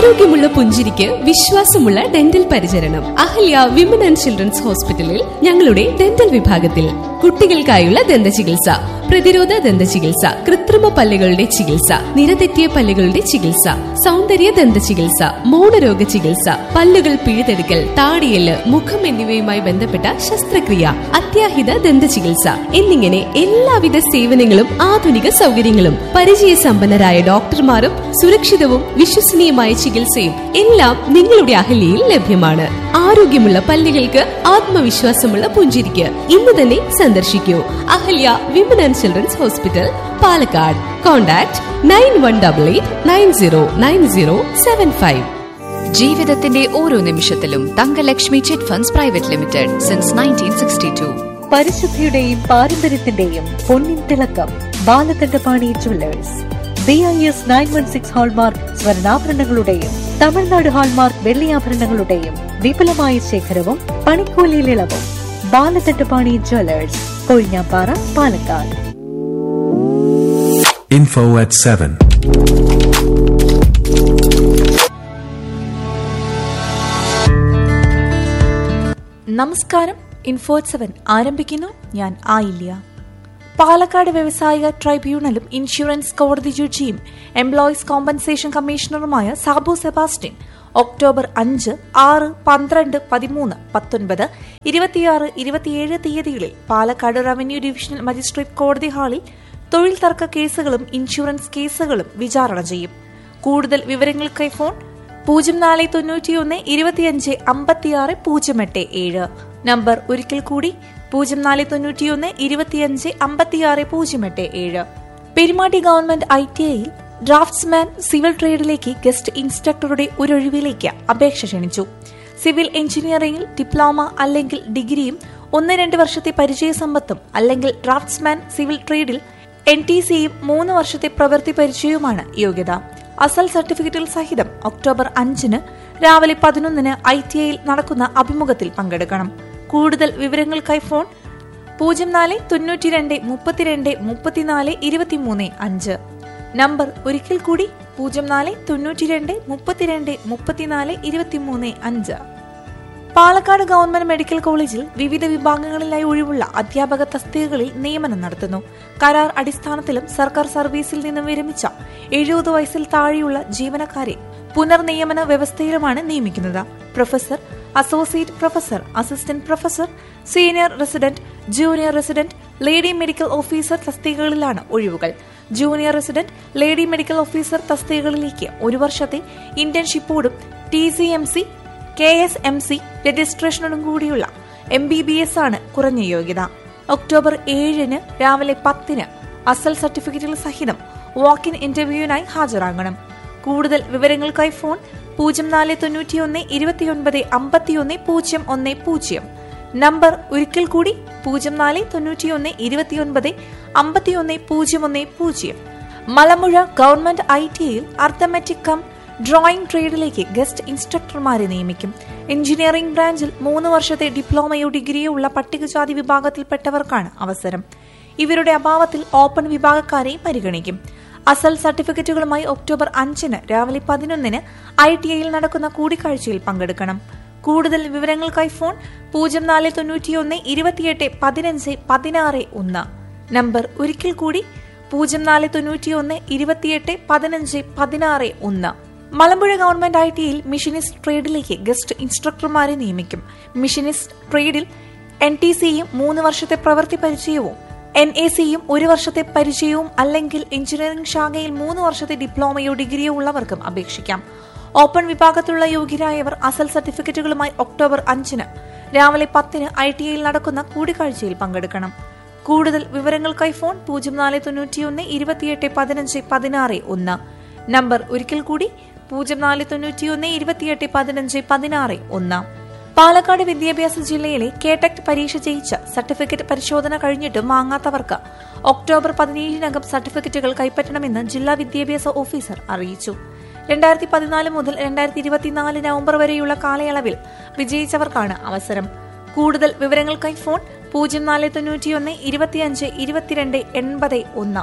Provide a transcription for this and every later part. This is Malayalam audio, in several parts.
ആരോഗ്യമുള്ള പുഞ്ചിരിക്ക് വിശ്വാസമുള്ള ഡെന്റൽ പരിചരണം അഹല്യ വിമൻ ആൻഡ് ചിൽഡ്രൻസ് ഹോസ്പിറ്റലിൽ ഞങ്ങളുടെ ഡെന്റൽ വിഭാഗത്തിൽ കുട്ടികൾക്കായുള്ള ദന്ത ചികിത്സ പ്രതിരോധ ദന്ത ചികിത്സ കൃത്രിമ പല്ലുകളുടെ ചികിത്സ നിരതെറ്റിയ പല്ലുകളുടെ ചികിത്സ സൗന്ദര്യ ദന്ത ചികിത്സ മൗനരോഗ ചികിത്സ പല്ലുകൾ പിഴുതെടുക്കൽ താടിയല് മുഖം എന്നിവയുമായി ബന്ധപ്പെട്ട ശസ്ത്രക്രിയ അത്യാഹിത ദന്ത ചികിത്സ എന്നിങ്ങനെ എല്ലാവിധ സേവനങ്ങളും ആധുനിക സൗകര്യങ്ങളും പരിചയസമ്പന്നരായ ഡോക്ടർമാരും സുരക്ഷിതവും വിശ്വസനീയമായ ചികിത്സയും എല്ലാം നിങ്ങളുടെ അഹല്യയിൽ ലഭ്യമാണ് ആരോഗ്യമുള്ള പല്ലുകൾക്ക് ആത്മവിശ്വാസമുള്ള പുഞ്ചിരിക്ക് ഇന്ന് തന്നെ സന്ദർശിക്കൂ Ahalya women and children's hospital Palakkad contact nine one double eight nine zero nine zero seven five ജീവിതത്തിന്റെ ഓരോ നിമിഷത്തിലും Thangalakshmi chit funds private limited since nineteen sixty two പരിശുദ്ധിയുടെയും പാരമ്പര്യത്തിന്റെയും പൊന്നിൻ തിളക്കം Balakandapani jewellers B I S nine one six hallmark സ്വർണ്ണാഭരണങ്ങളുടെയും തമിഴ്നാട് ഹാൾമാർക്ക് വെള്ളിയാഭരണങ്ങളുടെയും വിപുലമായ ശേഖരവും പണിക്കൂലിയിൽ ഇളവും Balakandapani jewellers Kozhinjampara Palakkad Info at 7. നമസ്കാരം ഇൻഫോർട്ട് സെവൻ ആരംഭിക്കുന്നു ഞാൻ ആയില്യ പാലക്കാട് വ്യവസായിക ട്രൈബ്യൂണലും ഇൻഷുറൻസ് കോടതി ജഡ്ജിയും എംപ്ലോയീസ് കോമ്പൻസേഷൻ കമ്മീഷണറുമായ സാബു സെബാസ്റ്റ്യൻ ഒക്ടോബർ അഞ്ച് ആറ് പന്ത്രണ്ട് പതിമൂന്ന് പത്തൊൻപത് ഇരുപത്തിയാറ് ഇരുപത്തിയേഴ് തീയതികളിൽ പാലക്കാട് റവന്യൂ ഡിവിഷണൽ മജിസ്ട്രേറ്റ് കോടതി ഹാളിൽ തൊഴിൽ തർക്ക കേസുകളും ഇൻഷുറൻസ് കേസുകളും വിചാരണ ചെയ്യും കൂടുതൽ വിവരങ്ങൾക്കായി ഫോൺ പൂജ്യം നാല് തൊണ്ണൂറ്റിയൊന്ന് ഇരുപത്തിയഞ്ച് അമ്പത്തിയാറ് പൂജ്യം എട്ട് ഏഴ് നമ്പർ ഒരിക്കൽ കൂടി പൂജ്യം നാല് തൊണ്ണൂറ്റിയൊന്ന് ഇരുപത്തിയഞ്ച് അമ്പത്തിയാറ് പൂജ്യം എട്ട് ഏഴ് പെരുമാട്ടി ഗവൺമെന്റ് ഐ ടി ഐയിൽ ഡ്രാഫ്റ്റ്സ്മാൻ സിവിൽ ട്രേഡിലേക്ക് ഗസ്റ്റ് ഇൻസ്ട്രക്ടറുടെ ഒരൊഴിവിലേക്ക് അപേക്ഷ ക്ഷണിച്ചു സിവിൽ എഞ്ചിനീയറിംഗിൽ ഡിപ്ലോമ അല്ലെങ്കിൽ ഡിഗ്രിയും ഒന്ന് രണ്ട് വർഷത്തെ പരിചയസമ്പത്തും അല്ലെങ്കിൽ ഡ്രാഫ്റ്റ്സ്മാൻ സിവിൽ ട്രേഡിൽ എൻ ടി സിയും മൂന്ന് വർഷത്തെ പ്രവൃത്തി പരിചയവുമാണ് യോഗ്യത അസൽ സർട്ടിഫിക്കറ്റുകൾ സഹിതം ഒക്ടോബർ അഞ്ചിന് രാവിലെ പതിനൊന്നിന് ഐ ടി ഐയിൽ നടക്കുന്ന അഭിമുഖത്തിൽ പങ്കെടുക്കണം കൂടുതൽ വിവരങ്ങൾക്കായി ഫോൺ പൂജ്യം നാല് തൊണ്ണൂറ്റി രണ്ട് മുപ്പത്തിരണ്ട് മുപ്പത്തിനാല് ഇരുപത്തിമൂന്ന് അഞ്ച് നമ്പർ ഒരിക്കൽ കൂടി പൂജ്യം നാല് തൊണ്ണൂറ്റി രണ്ട് മുപ്പത്തിരണ്ട് മുപ്പത്തിനാല് ഇരുപത്തിമൂന്ന് അഞ്ച് പാലക്കാട് ഗവൺമെന്റ് മെഡിക്കൽ കോളേജിൽ വിവിധ വിഭാഗങ്ങളിലായി ഒഴിവുള്ള അധ്യാപക തസ്തികകളിൽ നിയമനം നടത്തുന്നു കരാർ അടിസ്ഥാനത്തിലും സർക്കാർ സർവീസിൽ നിന്നും വിരമിച്ച എഴുപത് വയസ്സിൽ താഴെയുള്ള ജീവനക്കാരെ പുനർനിയമന വ്യവസ്ഥയിലുമാണ് നിയമിക്കുന്നത് professor associate professor assistant professor senior resident junior resident lady medical officer തസ്തികകളിലാണ് ഒഴിവുകൾ junior resident lady medical officer തസ്തികകളിലേക്ക് ഒരു വർഷത്തെ ഇന്റേൺഷിപ്പോടും T C M C K S M C രജിസ്ട്രേഷനോടും കൂടിയുള്ള എം ബി ബി എസ് ആണ് കുറഞ്ഞ യോഗ്യത ഒക്ടോബർ ഏഴിന് രാവിലെ പത്തിന് അസൽ സർട്ടിഫിക്കറ്റുകൾ സഹിതം വാക്ക് ഇൻ ഇന്റർവ്യൂവിനായി ഹാജരാകണം കൂടുതൽ വിവരങ്ങൾക്കായി ഫോൺ പൂജ്യം നാല് തൊണ്ണൂറ്റിയൊന്ന് ഇരുപത്തിയൊൻപത് അമ്പത്തിയൊന്ന് പൂജ്യം ഒന്ന് പൂജ്യം നമ്പർ ഒരിക്കൽ കൂടി പൂജ്യം നാല് തൊണ്ണൂറ്റിയൊന്ന് ഇരുപത്തിയൊൻപത് അമ്പത്തിയൊന്ന് പൂജ്യം ഒന്ന് പൂജ്യം മലമ്പുഴ ഗവൺമെന്റ് ഐ ടിയിൽ അർത്തമെറ്റിക് കം ഡ്രോയിംഗ് ട്രേഡിലേക്ക് ഗസ്റ്റ് ഇൻസ്ട്രക്ടർമാരെ നിയമിക്കും എഞ്ചിനീയറിംഗ് ബ്രാഞ്ചിൽ മൂന്ന് വർഷത്തെ ഡിപ്ലോമയോ ഡിഗ്രിയോ ഉള്ള പട്ടികജാതി വിഭാഗത്തിൽപ്പെട്ടവർക്കാണ് അവസരം ഇവരുടെ അഭാവത്തിൽ ഓപ്പൺ വിഭാഗക്കാരെയും പരിഗണിക്കും അസൽ സർട്ടിഫിക്കറ്റുകളുമായി ഒക്ടോബർ അഞ്ചിന് രാവിലെ പതിനൊന്നിന് ഐ ടി ഐയിൽ നടക്കുന്ന കൂടിക്കാഴ്ചയിൽ പങ്കെടുക്കണം കൂടുതൽ വിവരങ്ങൾക്കായി ഫോൺ പൂജ്യം നാല് തൊണ്ണൂറ്റിയൊന്ന് ഇരുപത്തിയെട്ട് പതിനഞ്ച് പതിനാറ് ഒന്ന് നമ്പർ ഒരിക്കൽ കൂടി പൂജ്യം നാല് തൊണ്ണൂറ്റിയൊന്ന് ഇരുപത്തിയെട്ട് പതിനഞ്ച് പതിനാറ് ഒന്ന് മലമ്പുഴ ഗവൺമെന്റ് ഐ ടിയിൽ മിഷനിസ്റ്റ് ട്രേഡിലേക്ക് ഗസ്റ്റ് ഇൻസ്ട്രക്ടർമാരെ നിയമിക്കും മിഷനിസ്റ്റ് ട്രേഡിൽ എൻ ടി സിയും മൂന്ന് വർഷത്തെ പ്രവൃത്തി പരിചയവും എൻ എ സിയും ഒരു വർഷത്തെ പരിചയവും അല്ലെങ്കിൽ എഞ്ചിനീയറിംഗ് ശാഖയിൽ മൂന്ന് വർഷത്തെ ഡിപ്ലോമയോ ഡിഗ്രിയോ ഉള്ളവർക്കും അപേക്ഷിക്കാം ഓപ്പൺ വിഭാഗത്തിലുള്ള യോഗ്യരായവർ അസൽ സർട്ടിഫിക്കറ്റുകളുമായി ഒക്ടോബർ അഞ്ചിന് രാവിലെ പത്തിന് ഐ ടി ഐയിൽ നടക്കുന്ന കൂടിക്കാഴ്ചയിൽ പങ്കെടുക്കണം കൂടുതൽ വിവരങ്ങൾക്കായി ഫോൺ പൂജ്യം നാല് തൊണ്ണൂറ്റിയൊന്ന് ഇരുപത്തിയെട്ട് പതിനഞ്ച് പതിനാറ് ഒന്ന് നമ്പർ ഒരിക്കൽ കൂടി പൂജ്യം നാല് തൊണ്ണൂറ്റിയൊന്ന് ഇരുപത്തിയെട്ട് പതിനഞ്ച് പതിനാറ് ഒന്ന് പാലക്കാട് വിദ്യാഭ്യാസ ജില്ലയിലെ കേടെക് പരീക്ഷ ജയിച്ച സർട്ടിഫിക്കറ്റ് പരിശോധന കഴിഞ്ഞിട്ടും വാങ്ങാത്തവർക്ക് ഒക്ടോബർ പതിനേഴിനകം സർട്ടിഫിക്കറ്റുകൾ കൈപ്പറ്റണമെന്ന് ജില്ലാ വിദ്യാഭ്യാസ ഓഫീസർ അറിയിച്ചു രണ്ടായിരത്തി പതിനാല് മുതൽ രണ്ടായിരത്തി ഇരുപത്തിനാല് നവംബർ വരെയുള്ള കാലയളവിൽ വിജയിച്ചവർക്കാണ് അവസരം കൂടുതൽ വിവരങ്ങൾക്കായി ഫോൺ പൂജ്യം നാല് തൊണ്ണൂറ്റിയൊന്ന് ഇരുപത്തിയഞ്ച് ഇരുപത്തിരണ്ട് എൺപത് ഒന്ന്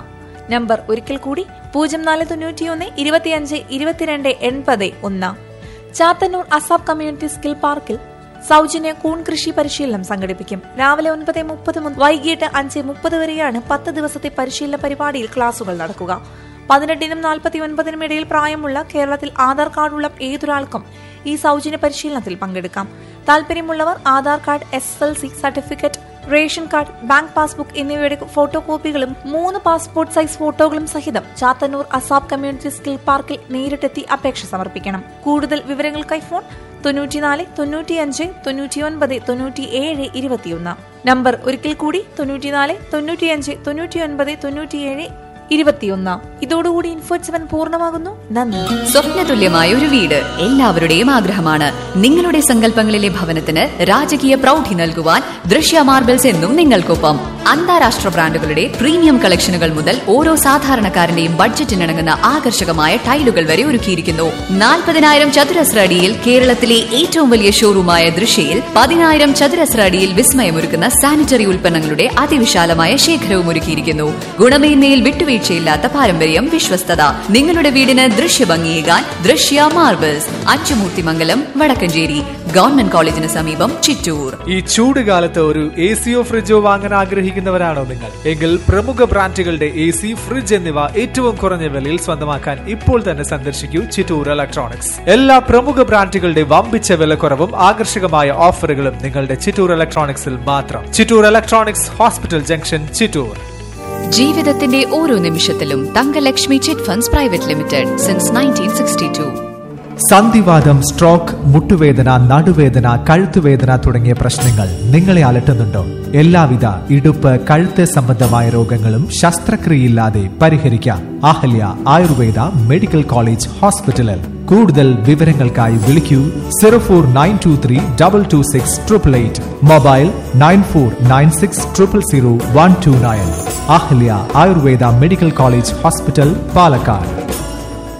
നമ്പർ ഒരിക്കൽ കൂടി പൂജ്യം നാല് തൊണ്ണൂറ്റിയൊന്ന് ഇരുപത്തിയഞ്ച് ഇരുപത്തിരണ്ട് എൺപത് ഒന്ന് ചാത്തന്നൂർ അസാബ് കമ്മ്യൂണിറ്റി സ്കിൽ പാർക്കിൽ സൗജന്യ കൂൺ കൃഷി പരിശീലനം സംഘടിപ്പിക്കും രാവിലെ ഒൻപത് മുപ്പത് മുതൽ വൈകിട്ട് അഞ്ച് മുപ്പത് വരെയാണ് പത്ത് ദിവസത്തെ പരിശീലന പരിപാടിയിൽ ക്ലാസുകൾ നടക്കുക പതിനെട്ടിനും നാൽപ്പത്തി ഒൻപതിനും ഇടയിൽ പ്രായമുള്ള കേരളത്തിൽ ആധാർ കാർഡുള്ള ഏതൊരാൾക്കും ഈ സൗജന്യ പരിശീലനത്തിൽ പങ്കെടുക്കാം താല്പര്യമുള്ളവർ Aadhaar card S L C certificate ration card bank passbook എന്നിവയുടെ ഫോട്ടോ കോപ്പികളും മൂന്ന് പാസ്പോർട്ട് സൈസ് ഫോട്ടോകളും സഹിതം ചാത്തന്നൂർ അസാബ് കമ്മ്യൂണിറ്റി സ്കിൽ പാർക്കിൽ നേരിട്ടെത്തി അപേക്ഷ സമർപ്പിക്കണം കൂടുതൽ വിവരങ്ങൾക്കായി ഫോൺ തൊണ്ണൂറ്റിനാല് തൊണ്ണൂറ്റിയഞ്ച് തൊണ്ണൂറ്റിയൊൻപത് തൊണ്ണൂറ്റി ഏഴ് ഇരുപത്തിയൊന്ന് നമ്പർ ഒരിക്കൽ കൂടി തൊണ്ണൂറ്റിനാല് തൊണ്ണൂറ്റിയഞ്ച് തൊണ്ണൂറ്റിയൊൻപത് തൊണ്ണൂറ്റിയേഴ് ഇരുപത്തിയൊന്ന് ഇതോടുകൂടി ഇൻഫോറ്റ് സെവൻ പൂർണ്ണമാകുന്നു നന്ദി സ്വപ്നതുല്യമായ ഒരു വീട് എല്ലാവരുടെയും ആഗ്രഹമാണ് നിങ്ങളുടെ സങ്കല്പങ്ങളിലെ ഭവനത്തിന് രാജകീയ പ്രൗഢി നൽകുവാൻ ദൃശ്യ മാർബിൾസ് എന്നും നിങ്ങൾക്കൊപ്പം അന്താരാഷ്ട്ര ബ്രാൻഡുകളുടെ പ്രീമിയം കളക്ഷനുകൾ മുതൽ ഓരോ സാധാരണക്കാരന്റെയും ബഡ്ജറ്റിനിണങ്ങുന്ന ആകർഷകമായ ടൈലുകൾ വരെ ഒരുക്കിയിരിക്കുന്നു നാൽപ്പതിനായിരം ചതുരശ്ര അടിയിൽ കേരളത്തിലെ ഏറ്റവും വലിയ ഷോറൂമായ ദൃശ്യയിൽ പതിനായിരം ചതുരശ്ര അടിയിൽ വിസ്മയമൊരുക്കുന്ന സാനിറ്ററി ഉൽപ്പന്നങ്ങളുടെ അതിവിശാലമായ ശേഖരവും ഒരുക്കിയിരിക്കുന്നു ഗുണമേന്മയിൽ വിട്ടുവീഴ്ചയില്ലാത്ത പാരമ്പര്യം വിശ്വസ്തത നിങ്ങളുടെ വീടിന് ദൃശ്യഭംഗിയേകാൻ ദൃശ്യ മാർബിൾസ് അച്ചുമൂർത്തിമംഗലം വടക്കഞ്ചേരി ഗവൺമെന്റ് കോളേജിന് സമീപം ചിറ്റൂർ ഈ ചൂട് കാലത്ത് ഒരു എ സിയോ ഫ്രിഡ്ജോ വാങ്ങാൻ ആഗ്രഹിക്കുന്നവരാണോ നിങ്ങൾ എങ്കിൽ പ്രമുഖ ബ്രാൻഡുകളുടെ എ സി ഫ്രിഡ്ജ് എന്നിവ ഏറ്റവും കുറഞ്ഞ വിലയിൽ സ്വന്തമാക്കാൻ ഇപ്പോൾ തന്നെ സന്ദർശിക്കൂ ചിറ്റൂർ ഇലക്ട്രോണിക്സ് എല്ലാ പ്രമുഖ ബ്രാൻഡുകളുടെ വമ്പിച്ച വിലക്കുറവും ആകർഷകമായ ഓഫറുകളും നിങ്ങളുടെ ചിറ്റൂർ ഇലക്ട്രോണിക്സിൽ മാത്രം Chittur electronics hospital junction Chittur ജീവിതത്തിന്റെ ഓരോ നിമിഷത്തിലും Thangalakshmi chit funds private limited since nineteen sixty two സന്ധിവാദം സ്ട്രോക്ക് മുട്ടുവേദന നടുവേദന കഴുത്തുവേദന തുടങ്ങിയ പ്രശ്നങ്ങൾ നിങ്ങളെ അലട്ടുന്നുണ്ടോ എല്ലാവിധ ഇടുപ്പ് കഴുത്ത് സംബന്ധമായ രോഗങ്ങളും ശസ്ത്രക്രിയയില്ലാതെ പരിഹരിക്കാം അഹല്യ ആയുർവേദ മെഡിക്കൽ കോളേജ് ഹോസ്പിറ്റലിൽ കൂടുതൽ വിവരങ്ങൾക്കായി വിളിക്കൂ zero four nine two three double two six triple eight mobile nine four nine six triple zero one two nine Ahalya Ayurveda medical college hospital Palakkad